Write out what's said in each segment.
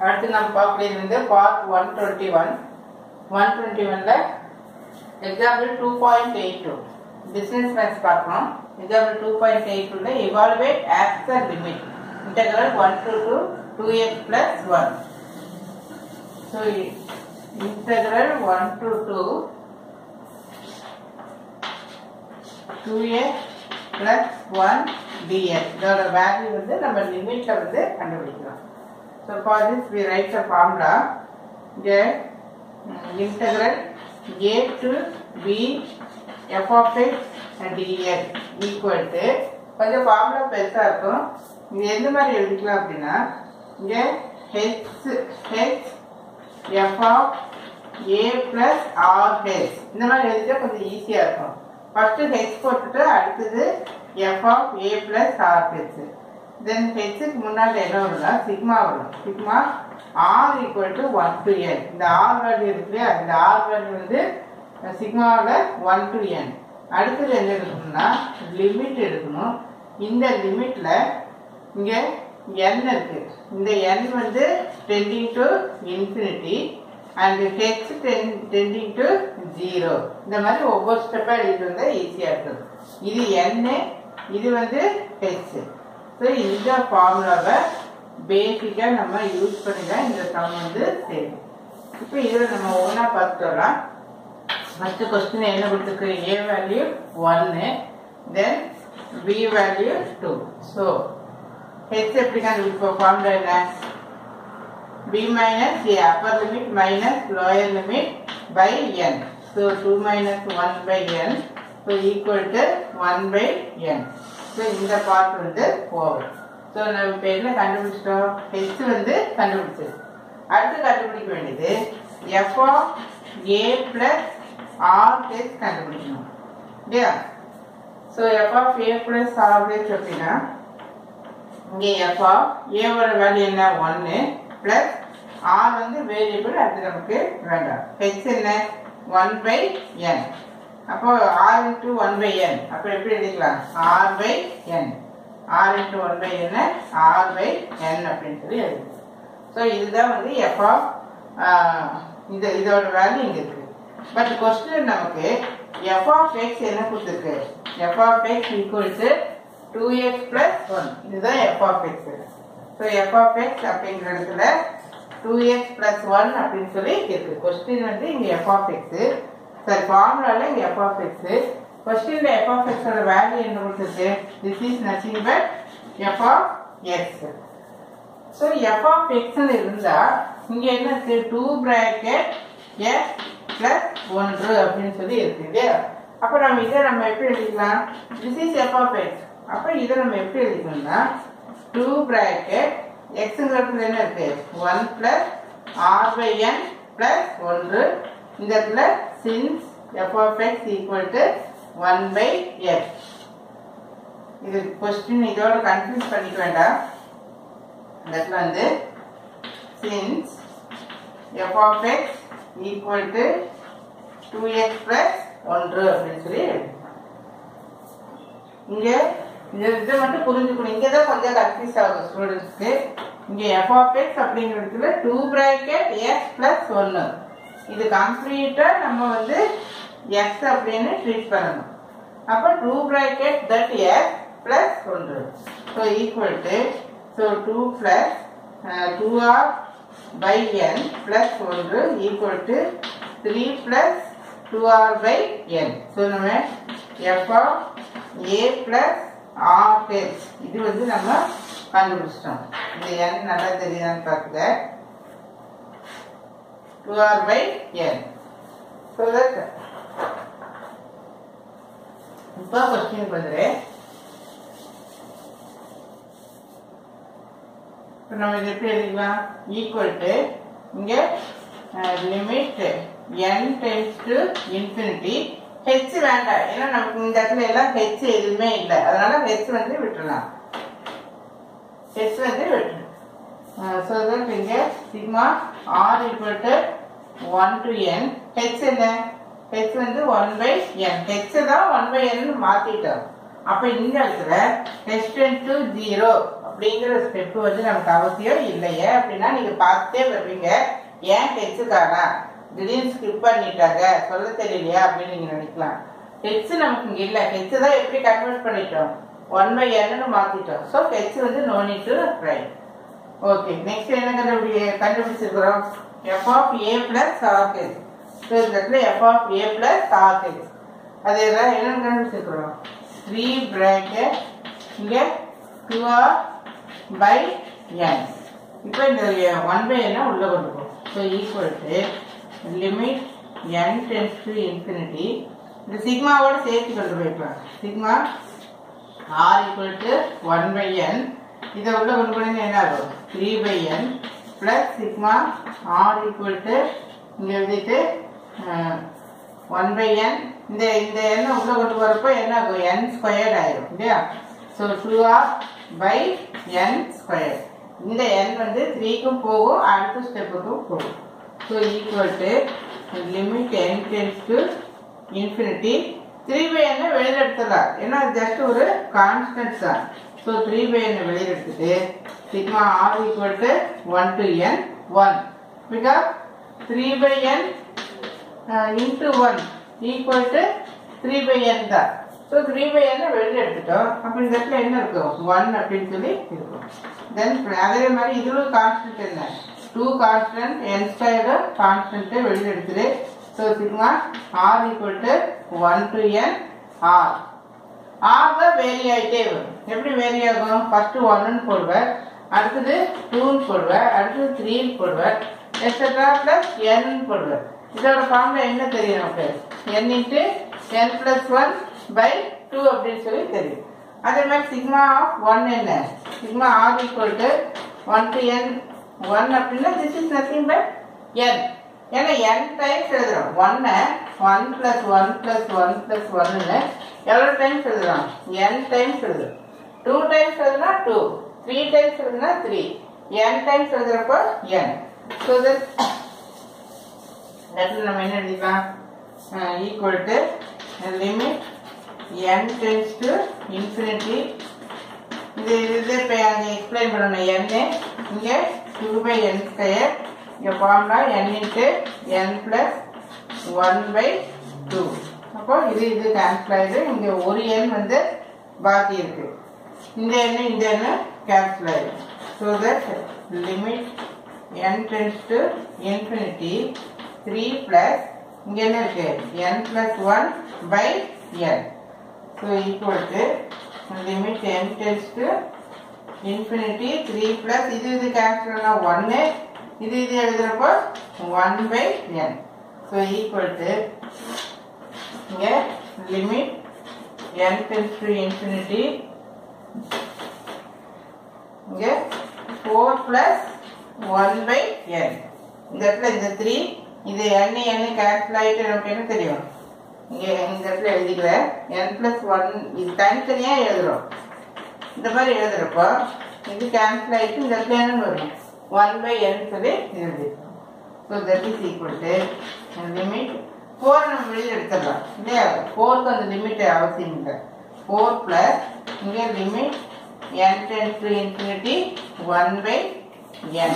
அடுத்து நம்ம பார்க்கக்கூடியது வந்து part one twenty one one twenty ஒன்ல example two point eight two business maths பார்க்கணும் எக்ஸாம்பிள் டூ பாயிண்ட் எயிட் டூல evaluate after limit integral one to two two x plus one so integral one to two two x plus one dx இதோட value வந்து நம்ம லிமிட்ல வந்து கண்டுபிடிக்கலாம் so for this we write a formula இங்கே integral a to b f of x dx equal to கொஞ்சம் formula பெருசாக இருக்கும் இது எந்த மாதிரி எழுதிக்கலாம் அப்படின்னா இங்கே h h f of a plus r h இந்த மாதிரி எழுதிட்டா கொஞ்சம் ஈஸியாக இருக்கும் ஃபர்ஸ்ட் ஹெச் போட்டுட்டு அடுத்தது f of a plus r h then ஹெச்சுக்கு முன்னாடி என்ன வரும்னா சிக்மா வரும் sigma r equal to one to n இந்த ஆர் வேல்யூ இருக்கு இல்லையா இந்த ஆர் வேல்யூ வந்து சிக்மாவில் ஒன் டு என் அடுத்தது என்ன எடுக்கணும்னா லிமிட் எடுக்கணும் இந்த லிமிட்ல இங்கே n இருக்கு இந்த n வந்து tending to infinity and h tending to zero இந்த மாதிரி ஒவ்வொரு ஸ்டெப்பாக எழுதிட்டு வந்தால் ஈஸியாக இருக்குது இது n இது வந்து ஹெச் ஸோ இந்த ஃபார்முலாவை பேசிக்காக நம்ம யூஸ் பண்ணி தான் இந்த சம் வந்து செய்யணும் இப்போ இதில் நம்ம ஒன்றா பார்த்துட்டு வரலாம் ஃபர்ஸ்ட் கொஸ்டின் என்ன கொடுத்துருக்கு ஏ வேல்யூ ஒன்னு then b value two so h எப்படி கண்டுபிடிப்போம் ஃபார்முலா என்ன b minus a upper limit minus lower limit by n. So 2 minus 1 by n. So equal to 1 by n. So இந்த part வந்து over so நம்ம இப்போ என்ன கண்டுபிடிச்சிட்டோம் h வந்து கண்டுபிடிச்சது அடுத்து கண்டுபிடிக்க வேண்டியது f of a plus r h கண்டுபிடிக்கணும் இல்லையா so f of a plus r h அப்படின்னா இங்கே f of a ஓட வேல்யூ என்ன ஒன்று பிளஸ் ஆர் வந்து வேரியபிள் அது நமக்கு வேண்டாம் ஹெச் என்ன ஒன் பை என் அப்போ r into one by n அப்போ எப்படி எழுதிக்கலாம் r by n r into one by என்ன ஆர் பை என் அப்படின்னு சொல்லி எழுதுது ஸோ இதுதான் வந்து எஃப் ஆஃப் இந்த இதோட வேல்யூ இங்கே இருக்கு பட் கொஸ்டின் நமக்கு எஃப் ஆஃப் எக்ஸ் என்ன கொடுத்துருக்கு f of x equal to two x plus one இதுதான் f of x so f of x அப்படிங்கிற இடத்துல டூ எக்ஸ் பிளஸ் ஒன் அப்படின்னு சொல்லி இருக்கு கொஸ்டின் வந்து இங்கே எஃப் ஆஃப் எக்ஸ் சரி ஃபார்முலாவில் இங்கே எஃப் ஆஃப் எக்ஸ் கொஸ்டினில் எஃப் ஆஃப் எக்ஸோட வேல்யூ என்ன கொடுத்துருக்கு this is nothing but f of x so f of எக்ஸ்னு இருந்தால் இங்கே என்ன இருக்கு டூ பிராக்கெட் எக்ஸ் பிளஸ் ஒன்று அப்படின்னு சொல்லி இருக்கு இல்லையா அப்போ நம்ம இதை நம்ம எப்படி எழுதிக்கலாம் this is f of x அப்போ இதை நம்ம எப்படி எழுதிக்கணும்னா டூ பிராக்கெட் எக்ஸுங்கிறதுல என்ன இருக்கு one plus r by n plus ஒன்று இந்த இடத்துல since f of x equal to one by x இது கொஸ்டின் இதோட கன்ஃபியூஸ் பண்ணிக்க வேண்டாம் இந்த இடத்துல வந்து since f of x equal to two x plus ஒன்று அப்படின்னு சொல்லி இங்கே இந்த இதை மட்டும் புரிஞ்சுக்கணும் இங்கே தான் கொஞ்சம் கன்ஃபியூஸ் ஆகும் ஸ்டூடெண்ட்ஸ்க்கு இங்கே எஃப் ஆஃப் எக்ஸ் அப்படிங்கிறதுல டூ பிராக்கெட் எக்ஸ் பிளஸ் ஒன்று இது கம்ப்ளீட்டாக நம்ம வந்து எக்ஸ் அப்படின்னு ட்ரீட் பண்ணணும் அப்போ two bracket that x plus ஒன்று so equal to so two plus two r by n plus ஒன்று equal to three plus two r by n so நம்ம f of a plus r h இது வந்து நம்ம கண்டுபிடிச்சிட்டோம் இந்த என் நல்லா தெரியுதான்னு பார்த்துக்க two r by n so that இப்போ கொஸ்டின் வந்துடுறேன் இப்போ நம்ம இது எப்படி எழுதிக்கலாம் ஈக்குவல் டு இங்கே limit n tends to infinity h வேண்டாம் ஏன்னா நமக்கு இந்த இடத்துல எல்லாம் ஹெச் எதுவுமே இல்லை அதனால ஹெச் வந்து விட்டுடலாம் ஹெச் வந்து விட்டுரும் ஸோ தட் இங்கே sigma r equal to one to n h என்ன ஹெச் வந்து ஒன் பை என் ஹெச் தான் ஒன் பை என் மாற்றிட்டோம் அப்போ இந்த இடத்துல ஹெச் டென் டு ஜீரோ அப்போ அப்படிங்கிற ஸ்டெப் வந்து நமக்கு அவசியம் இல்லையே அப்படின்னா நீங்க பார்த்துட்டே வருவீங்க ஏன் ஹெச் தானா திடீர்னு ஸ்கிப் பண்ணிட்டாங்க சொல்ல தெரியலையா அப்படின்னு நீங்க நினைக்கலாம் ஹெச் நமக்கு இங்க இல்ல ஹெச் தான் எப்படி கன்வெர்ட் பண்ணிட்டோம் ஒன் பை என்னன்னு மாத்திட்டோம் ஸோ ஹெச் வந்து no need to write okay next என்ன கண்டுபிடி கண்டுபிடிச்சிருக்கிறோம் எஃப் ஆஃப் ஏ பிளஸ் ஆர்கெச் ஸோ இந்த இடத்துல எஃப் ஆஃப் ஏ பிளஸ் ஆர்கெச் அது எல்லாம் என்ன கண்டுபிடிச்சிருக்கிறோம் த்ரீ பிராக்கெட் இங்கே டூ ஆர் பை என் இப்போ இந்த ஒன் பை என்ன உள்ள கொண்டு போகும் so equal to limit n tends to infinity இந்த சிக்மாவோட சேர்த்து கொண்டு போய்க்கலாம் sigma r equal to one by n இதை உள்ள கொண்டு போனீங்க என்ன ஆகும் three by n plus sigma r equal to இங்கே எழுதிட்டு ஒன் பை என் இந்த இந்த எண்ணை உள்ள கொண்டு வரப்போ என்ன ஆகும் என் ஸ்கொயர்ட் ஆயிரும் இல்லையா so two r by n square இந்த என் வந்து த்ரீக்கும் போகும் அடுத்த ஸ்டெப்புக்கும் போகும் so equal to limit n tends to infinity three by என்ன வெளியில் எடுத்துடலாம் ஏன்னா ஜஸ்ட் ஒரு கான்ஸ்டன்ட் தான் ஸோ த்ரீ பை என்ன வெளியில் எடுத்துட்டு sigma r equal to one to n one because three by n into one equal to three by n தான் ஸோ த்ரீ பை என்ன வெளியில் எடுத்துட்டோம் அப்போ இந்த இடத்துல என்ன இருக்கும் ஒன் அப்படின்னு சொல்லி இருக்கும் தென் அதே மாதிரி இதுவும் கான்ஸ்டன்ட் என்ன டூ கான்ஸ்டன்ட் என் ஸ்கொயர் கான்ஸ்டன்ட்டை வெளியில் எடுத்துரு so sigma r equal to one to n r r தான் வேரி ஆகிட்டே வரும் எப்படி வேரி ஆகும் ஃபர்ஸ்ட் ஒன்னு போடுவேன் அடுத்தது டூன்னு போடுவேன் அடுத்தது த்ரீன்னு போடுவேன் எக்ஸட்ரா பிளஸ் என் போடுவேன் இதோட ஃபார்ம்ல என்ன தெரியும் நமக்கு n into n plus one by two அப்படின்னு சொல்லி தெரியும் அதே மாதிரி சிக்மா ஆஃப் ஒன் என்ன sigma r equal to one to n one அப்படின்னா this is nothing but n ஏன்னா என் டைம்ஸ் எழுதுறோம் ஒன்னை one plus one plus one plus ஒன்னு எவ்வளோ டைம்ஸ் எழுதுறோம் என் டைம்ஸ் எழுதுறோம் டூ டைம்ஸ் எழுதுனா டூ த்ரீ டைம்ஸ் எழுதுனா த்ரீ என் டைம்ஸ் எழுதுறப்போ என் ஸோ தட் இடத்துல நம்ம என்ன எழுதிக்கலாம் equal to limit n tends to infinity இது இது இப்போ அங்கே எக்ஸ்பிளைன் பண்ணணும் என்னு இங்கே டூ பை என் ஸ்கொயர் இங்கே ஃபார்ம்னா n into n plus one by two அப்போ இது இது கேன்சல் ஆயிடு இங்கே ஒரு எண் வந்து பாக்கி இருக்கு இந்த எண்ணு இந்த எண்ணு கேன்சல் ஆயிடும் so that limit n tends to infinity three plus இங்கே என்ன இருக்கு n plus one by n so equal to limit n tends to infinity three plus இது இது கேன்சல் ஆனால் ஒன்று இது இது எழுதுறப்போ one by n so equal to இங்கே limit n tends to infinity இங்கே four plus one by n இந்த இடத்துல இந்த த்ரீ இது என் என் கேன்சல் ஆகிட்டு நமக்கு என்ன தெரியும் இங்கே இந்த இடத்துல எழுதிக்கிறேன் என் ப்ளஸ் ஒன் இது தனித்தனியாக எழுதுறோம் இந்த மாதிரி எழுதுறப்போ இது கேன்சல் ஆகிட்டு இந்த இடத்துல என்ன வரும் ஒன் பை என் சொல்லி எழுதிருக்கோம் so that is equal to limit four நம்ம வெளியில் எடுத்துடலாம் இல்லையா ஃபோருக்கு அந்த லிமிட் அவசியம் இல்லை ஃபோர் ப்ளஸ் இங்கே limit n tends to infinity 1 by n.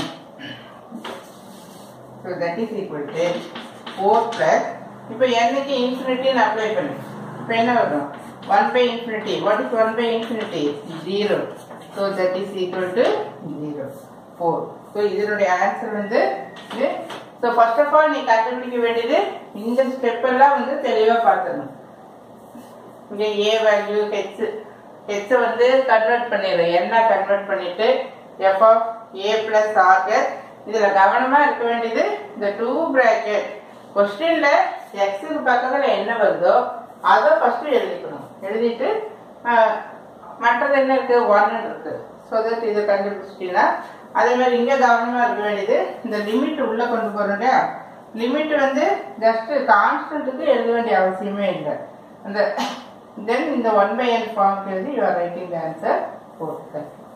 So that is equal to 4 plus இப்போ n-க்கு இன்ஃபினிட்டின்னு அப்ளை பண்ணு இப்போ என்ன வரும் 1 by infinity what is 1 by infinity 0 so that is equal to 0 4 so இதனுடைய ஆன்சர் வந்து இது ஸோ ஃபர்ஸ்ட் ஆஃப் ஆல் நீ கண்டுபிடிக்க வேண்டியது இந்த ஸ்டெப் எல்லாம் வந்து தெளிவாக பார்த்துக்கணும் இங்கே ஏ வேல்யூ ஹெச் ஹெச் வந்து கன்வெர்ட் பண்ணிடுறேன் என்ன கன்வெர்ட் பண்ணிட்டு எஃப் ஆஃப் ஏ பிளஸ் ஆர்கர் இதுல கவனமா இருக்க வேண்டியது இந்த டூ பிராக்கெட் கொஸ்டின்ல எக்ஸுக்கு பக்கத்துல என்ன வருதோ அதை ஃபர்ஸ்ட் எழுதிக்கணும் எழுதிட்டு ஆஹ், மற்றது என்ன இருக்கு ஒன்னு இருக்கு ஸோ தட் இதை கண்டுபிடிச்சிட்டீங்கன்னா அதே மாதிரி இங்க கவனமா இருக்க வேண்டியது இந்த லிமிட் உள்ள கொண்டு போறோம் இல்லையா லிமிட் வந்து ஜஸ்ட் கான்ஸ்டன்ட்டுக்கு எழுத வேண்டிய அவசியமே இல்லை அந்த தென் இந்த ஒன் பை என் ஃபார்ம் எழுதி you are writing the answer four thank you